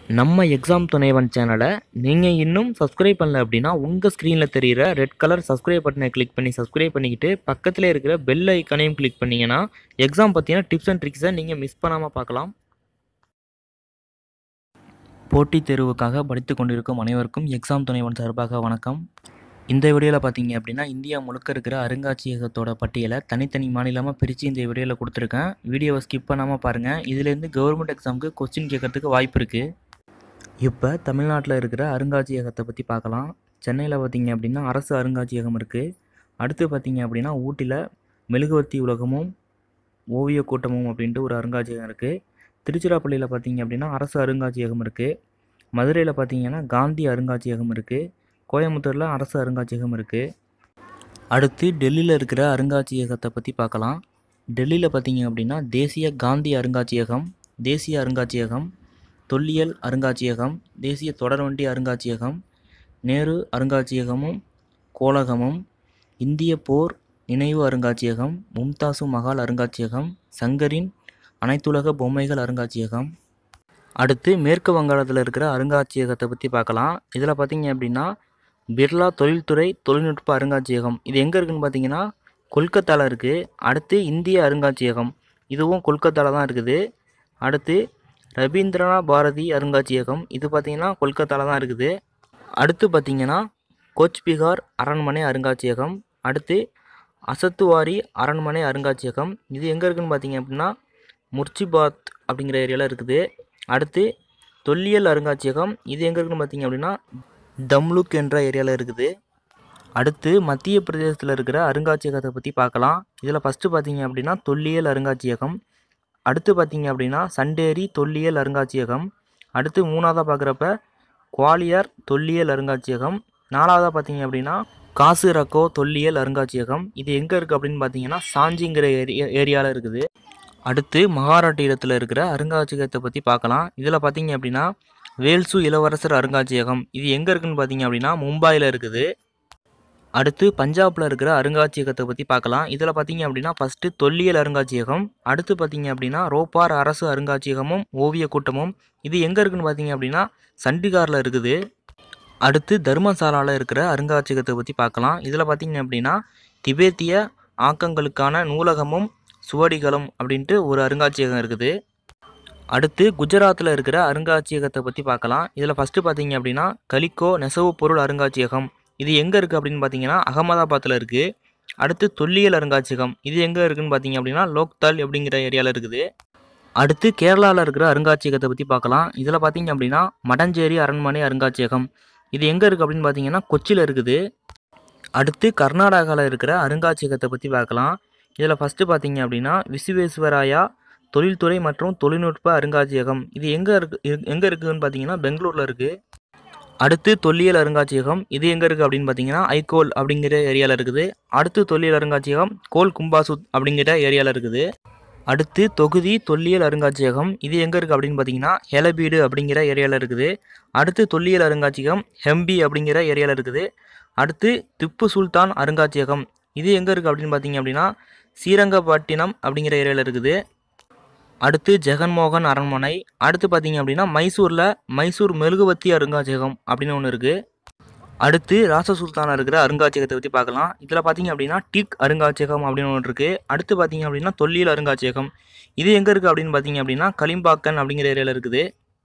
நம்ம எக்ஸாம் துணைவன் சேனலை நீங்கள் இன்னும் சப்ஸ்கிரைப் பண்ணல அப்படின்னா உங்கள் ஸ்க்ரீனில் தெரிகிற ரெட் கலர் சப்ஸ்கிரைப் பட்டனை கிளிக் பண்ணி சப்ஸ்கிரைப் பண்ணிக்கிட்டு பக்கத்தில் இருக்கிற பெல் ஐக்கனையும் கிளிக் பண்ணிங்கன்னா எக்ஸாம் பற்றின டிப்ஸ் அண்ட் ட்ரிக்ஸை நீங்கள் மிஸ் பண்ணாமல் பார்க்கலாம் போட்டித் தேர்வுக்காக படித்து கொண்டிருக்கும் அனைவருக்கும் எக்ஸாம் துணைவன் சார்பாக வணக்கம் இந்த வீடியோவில் பார்த்தீங்க அப்படின்னா இந்தியா முழுக்க இருக்கிற அருங்காட்சியகத்தோட பட்டியலை தனித்தனி மாநிலமாக பிரித்து இந்த வீடியோவில் கொடுத்துருக்கேன் வீடியோவை ஸ்கிப் பண்ணாமல் பாருங்கள் இதுலேருந்து கவர்மெண்ட் எக்ஸாமுக்கு கொஸ்டின் கேட்கறதுக்கு வாய்ப்பு இருக்குது இப்போ தமிழ்நாட்டில் இருக்கிற அருங்காட்சியகத்தை பற்றி பார்க்கலாம் சென்னையில் பார்த்தீங்க அப்படின்னா அரசு அருங்காட்சியகம் இருக்குது அடுத்து பார்த்தீங்க அப்படின்னா ஊட்டியில் மெழுகுவர்த்தி உலகமும் ஓவிய கூட்டமும் அப்படின்ட்டு ஒரு அருங்காட்சியகம் இருக்குது திருச்சிராப்பள்ளியில் பார்த்தீங்க அப்படின்னா அரசு அருங்காட்சியகம் இருக்குது மதுரையில் பார்த்தீங்கன்னா காந்தி அருங்காட்சியகம் இருக்குது கோயம்புத்தூரில் அரசு அருங்காட்சியகம் இருக்குது அடுத்து டெல்லியில் இருக்கிற அருங்காட்சியகத்தை பற்றி பார்க்கலாம் டெல்லியில் பார்த்தீங்க அப்படின்னா தேசிய காந்தி அருங்காட்சியகம் தேசிய அருங்காட்சியகம் தொல்லியல் அருங்காட்சியகம் தேசிய தொடர்வண்டி அருங்காட்சியகம் நேரு அருங்காட்சியகமும் கோலகமும் இந்திய போர் நினைவு அருங்காட்சியகம் மும்தாசு மஹால் அருங்காட்சியகம் சங்கரின் அனைத்துலக பொம்மைகள் அருங்காட்சியகம் அடுத்து மேற்கு வங்காளத்தில் இருக்கிற அருங்காட்சியகத்தை பற்றி பார்க்கலாம் இதில் பார்த்தீங்க அப்படின்னா பிர்லா தொழில்துறை தொழில்நுட்ப அருங்காட்சியகம் இது எங்கே இருக்குன்னு பார்த்தீங்கன்னா கொல்கத்தாவில் இருக்குது அடுத்து இந்திய அருங்காட்சியகம் இதுவும் கொல்கத்தாவில் தான் இருக்குது அடுத்து ரவீந்திரநாத் பாரதி அருங்காட்சியகம் இது பார்த்தீங்கன்னா கொல்கத்தாவில் தான் இருக்குது அடுத்து பார்த்தீங்கன்னா கோச்பிகார் அரண்மனை அருங்காட்சியகம் அடுத்து அசத்துவாரி அரண்மனை அருங்காட்சியகம் இது எங்கே இருக்குன்னு பார்த்தீங்க அப்படின்னா முர்ச்சிபாத் அப்படிங்கிற ஏரியாவில் இருக்குது அடுத்து தொல்லியல் அருங்காட்சியகம் இது எங்கே இருக்குன்னு பார்த்தீங்க அப்படின்னா தம்லுக் என்ற ஏரியாவில் இருக்குது அடுத்து மத்திய பிரதேசத்தில் இருக்கிற அருங்காட்சியகத்தை பற்றி பார்க்கலாம் இதில் ஃபஸ்ட்டு பார்த்தீங்க அப்படின்னா தொல்லியல் அருங்காட்சியகம் அடுத்து பார்த்தீங்க அப்படின்னா சண்டேரி தொல்லியல் அருங்காட்சியகம் அடுத்து மூணாவதாக பார்க்குறப்ப குவாலியர் தொல்லியல் அருங்காட்சியகம் நாலாவதாக பார்த்தீங்க அப்படின்னா காசுரக்கோ தொல்லியல் அருங்காட்சியகம் இது எங்கே இருக்குது அப்படின்னு பார்த்தீங்கன்னா சாஞ்சிங்கிற ஏரியா ஏரியாவில் இருக்குது அடுத்து மகாராட்டிரத்தில் இருக்கிற அருங்காட்சியகத்தை பற்றி பார்க்கலாம் இதில் பார்த்தீங்க அப்படின்னா வேல்சு இளவரசர் அருங்காட்சியகம் இது எங்கே இருக்குன்னு பார்த்தீங்க அப்படின்னா மும்பாயில் இருக்குது அடுத்து பஞ்சாபில் இருக்கிற அருங்காட்சியகத்தை பற்றி பார்க்கலாம் இதில் பார்த்தீங்க அப்படின்னா ஃபஸ்ட்டு தொல்லியல் அருங்காட்சியகம் அடுத்து பார்த்தீங்க அப்படின்னா ரோப்பார் அரசு அருங்காட்சியகமும் ஓவிய கூட்டமும் இது எங்கே இருக்குன்னு பார்த்தீங்க அப்படின்னா சண்டிகாரில் இருக்குது அடுத்து தர்மசாலாவில் இருக்கிற அருங்காட்சியகத்தை பற்றி பார்க்கலாம் இதில் பார்த்தீங்க அப்படின்னா திபேத்திய ஆக்கங்களுக்கான நூலகமும் சுவடிகளும் அப்படின்ட்டு ஒரு அருங்காட்சியகம் இருக்குது அடுத்து குஜராத்தில் இருக்கிற அருங்காட்சியகத்தை பற்றி பார்க்கலாம் இதில் ஃபஸ்ட்டு பார்த்தீங்க அப்படின்னா கலிக்கோ நெசவு பொருள் அருங்காட்சியகம் இது எங்கே இருக்குது அப்படின்னு பார்த்தீங்கன்னா அகமதாபாத்தில் இருக்குது அடுத்து தொல்லியல் அருங்காட்சியகம் இது எங்கே இருக்குன்னு பார்த்தீங்க அப்படின்னா லோக்தால் அப்படிங்கிற ஏரியாவில் இருக்குது அடுத்து கேரளாவில் இருக்கிற அருங்காட்சியகத்தை பற்றி பார்க்கலாம் இதில் பார்த்தீங்க அப்படின்னா மடஞ்சேரி அரண்மனை அருங்காட்சியகம் இது எங்கே இருக்குது அப்படின்னு பார்த்தீங்கன்னா கொச்சியில் இருக்குது அடுத்து கர்நாடகாவில் இருக்கிற அருங்காட்சியகத்தை பற்றி பார்க்கலாம் இதில் ஃபஸ்ட்டு பார்த்தீங்க அப்படின்னா விசுவேஸ்வராயா தொழில்துறை மற்றும் தொழில்நுட்ப அருங்காட்சியகம் இது எங்கே இருக்கு எங்கே இருக்குதுன்னு பார்த்தீங்கன்னா பெங்களூரில் இருக்குது அடுத்து தொல்லியல் அருங்காட்சியகம் இது எங்கே இருக்குது அப்படின்னு பார்த்தீங்கன்னா ஐகோல் அப்படிங்கிற ஏரியாவில் இருக்குது அடுத்து தொல்லியல் அருங்காட்சியகம் கோல் கும்பாசுத் அப்படிங்கிற ஏரியாவில் இருக்குது அடுத்து தொகுதி தொல்லியல் அருங்காட்சியகம் இது எங்கே இருக்குது அப்படின்னு பார்த்தீங்கன்னா ஹெலபீடு அப்படிங்கிற ஏரியாவில் இருக்குது அடுத்து தொல்லியல் அருங்காட்சியகம் ஹெம்பி அப்படிங்கிற ஏரியாவில் இருக்குது அடுத்து திப்பு சுல்தான் அருங்காட்சியகம் இது எங்கே இருக்குது அப்படின்னு பார்த்தீங்க அப்படின்னா ஸ்ரீரங்கப்பட்டினம் அப்படிங்கிற ஏரியாவில் இருக்குது அடுத்து ஜெகன்மோகன் அரண்மனை அடுத்து பார்த்தீங்க அப்படின்னா மைசூரில் மைசூர் மெழுகுவத்தி அருங்காட்சியகம் அப்படின்னு ஒன்று இருக்குது அடுத்து ராசசுல்தானில் இருக்கிற அருங்காட்சியகத்தை பற்றி பார்க்கலாம் இதில் பார்த்தீங்க அப்படின்னா டிக் அருங்காட்சியகம் அப்படின்னு ஒன்று இருக்குது அடுத்து பார்த்தீங்க அப்படின்னா தொல்லியல் அருங்காட்சியகம் இது எங்கே இருக்குது அப்படின்னு பார்த்தீங்க அப்படின்னா கலிம்பாக்கன் அப்படிங்கிற ஏரியாவில் இருக்குது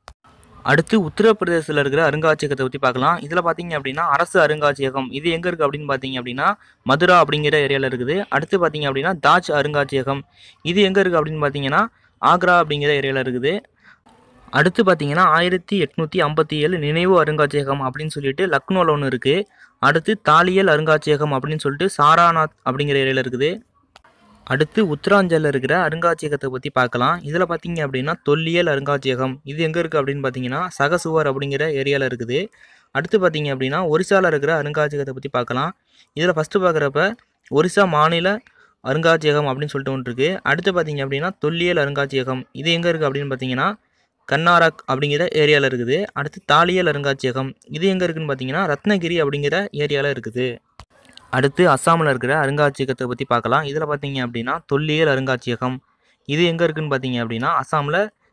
அடுத்து உத்தரப்பிரதேசத்தில் இருக்கிற அருங்காட்சியகத்தை பற்றி பார்க்கலாம் இதில் பார்த்தீங்க அப்படின்னா அரசு அருங்காட்சியகம் இது எங்கே இருக்குது அப்படின்னு பார்த்தீங்க அப்படின்னா மதுரா அப்படிங்கிற ஏரியாவில் இருக்குது அடுத்து பார்த்தீங்க அப்படின்னா தாஜ் அருங்காட்சியகம் இது எங்கே இருக்குது அப்படின்னு பார்த்தீங்கன்னா ஆக்ரா அப்படிங்கிற ஏரியாவில் இருக்குது அடுத்து பார்த்தீங்கன்னா ஆயிரத்தி எட்நூற்றி ஐம்பத்தி ஏழு நினைவு அருங்காட்சியகம் அப்படின்னு சொல்லிட்டு லக்னோவில் ஒன்று இருக்குது அடுத்து தாலியல் அருங்காட்சியகம் அப்படின்னு சொல்லிட்டு சாராநாத் அப்படிங்கிற ஏரியாவில் இருக்குது அடுத்து உத்தராஞ்சலில் இருக்கிற அருங்காட்சியகத்தை பற்றி பார்க்கலாம் இதில் பார்த்தீங்க அப்படின்னா தொல்லியல் அருங்காட்சியகம் இது எங்கே இருக்குது அப்படின்னு பார்த்தீங்கன்னா சகசுவர் அப்படிங்கிற ஏரியாவில் இருக்குது அடுத்து பார்த்தீங்க அப்படின்னா ஒரிசாவில் இருக்கிற அருங்காட்சியகத்தை பற்றி பார்க்கலாம் இதில் ஃபஸ்ட்டு பார்க்குறப்ப ஒரிசா மாநில அருங்காட்சியகம் அப்படின்னு சொல்லிட்டு ஒன்று இருக்குது அடுத்து பார்த்தீங்க அப்படின்னா தொல்லியல் அருங்காட்சியகம் இது எங்கே இருக்குது அப்படின்னு பார்த்தீங்கன்னா கர்நாடக் அப்படிங்கிற ஏரியாவில் இருக்குது அடுத்து தாலியல் அருங்காட்சியகம் இது எங்கே இருக்குதுன்னு பார்த்தீங்கன்னா ரத்னகிரி அப்படிங்கிற ஏரியாவில் இருக்குது அடுத்து அஸ்ஸாமில் இருக்கிற அருங்காட்சியகத்தை பற்றி பார்க்கலாம் இதில் பார்த்தீங்க அப்படின்னா தொல்லியல் அருங்காட்சியகம் இது எங்கே இருக்குதுன்னு பார்த்தீங்க அப்படின்னா அஸ்ஸாமில்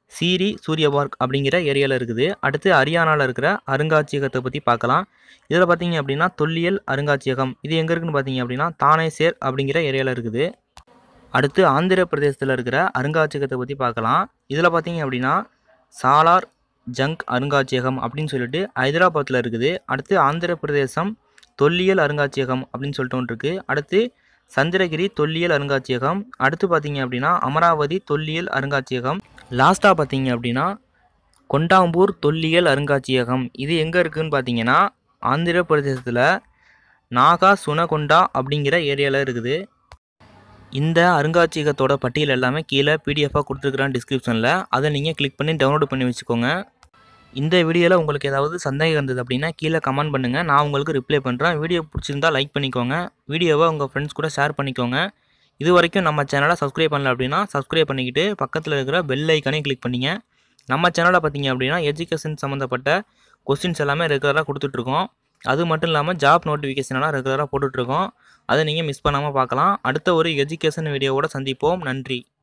சீரி சூரிய பார்க் அப்படிங்கிற ஏரியாவில் இருக்குது அடுத்து ஹரியானாவில் இருக்கிற அருங்காட்சியகத்தை பற்றி பார்க்கலாம் இதில் பார்த்தீங்க அப்படின்னா தொல்லியல் அருங்காட்சியகம் இது எங்கே இருக்குன்னு பார்த்தீங்க அப்படின்னா தானேசேர் அப்படிங்கிற ஏரியாவில் இருக்குது அடுத்து ஆந்திர பிரதேசத்தில் இருக்கிற அருங்காட்சியகத்தை பற்றி பார்க்கலாம் இதில் பார்த்தீங்க அப்படின்னா சாலார் ஜங்க் அருங்காட்சியகம் அப்படின்னு சொல்லிட்டு ஹைதராபாத்தில் இருக்குது அடுத்து ஆந்திர பிரதேசம் தொல்லியல் அருங்காட்சியகம் அப்படின்னு சொல்லிட்டு ஒன்று இருக்குது அடுத்து சந்திரகிரி தொல்லியல் அருங்காட்சியகம் அடுத்து பார்த்தீங்க அப்படின்னா அமராவதி தொல்லியல் அருங்காட்சியகம் லாஸ்ட்டாக பார்த்தீங்க அப்படின்னா கொண்டாம்பூர் தொல்லியல் அருங்காட்சியகம் இது எங்கே இருக்குதுன்னு பார்த்தீங்கன்னா ஆந்திர பிரதேசத்தில் நாகா சுனகொண்டா அப்படிங்கிற ஏரியாவில் இருக்குது இந்த அருங்காட்சியகத்தோட பட்டியல் எல்லாமே கீழே பிடிஎஃபாக கொடுத்துருக்குறேன் டிஸ்கிரிப்ஷனில் அதை நீங்கள் கிளிக் பண்ணி டவுன்லோட் பண்ணி வச்சுக்கோங்க இந்த வீடியோவில் உங்களுக்கு ஏதாவது சந்தேகம் இருந்தது அப்படின்னா கீழே கமெண்ட் பண்ணுங்கள் நான் உங்களுக்கு ரிப்ளை பண்ணுறேன் வீடியோ பிடிச்சிருந்தா லைக் பண்ணிக்கோங்க வீடியோவை உங்கள் ஃப்ரெண்ட்ஸ் கூட ஷேர் பண்ணிக்கோங்க இது வரைக்கும் நம்ம சேனலை சப்ஸ்கிரைப் பண்ணல அப்படின்னா சப்ஸ்கிரைப் பண்ணிக்கிட்டு பக்கத்தில் இருக்கிற பெல் ஐக்கானே கிளிக் பண்ணிங்க நம்ம சேனலில் பார்த்தீங்க அப்படின்னா எஜுகேஷன் சம்மந்தப்பட்ட கொஸ்டின்ஸ் எல்லாமே ரெகுலராக கொடுத்துட்ருக்கோம் அது மட்டும் இல்லாமல் ஜாப் நோட்டிஃபிகேஷன்லாம் ரெகுலராக போட்டுட்ருக்கோம் அதை நீங்கள் மிஸ் பண்ணாமல் பார்க்கலாம் அடுத்த ஒரு எஜுகேஷன் வீடியோவோட சந்திப்போம் நன்றி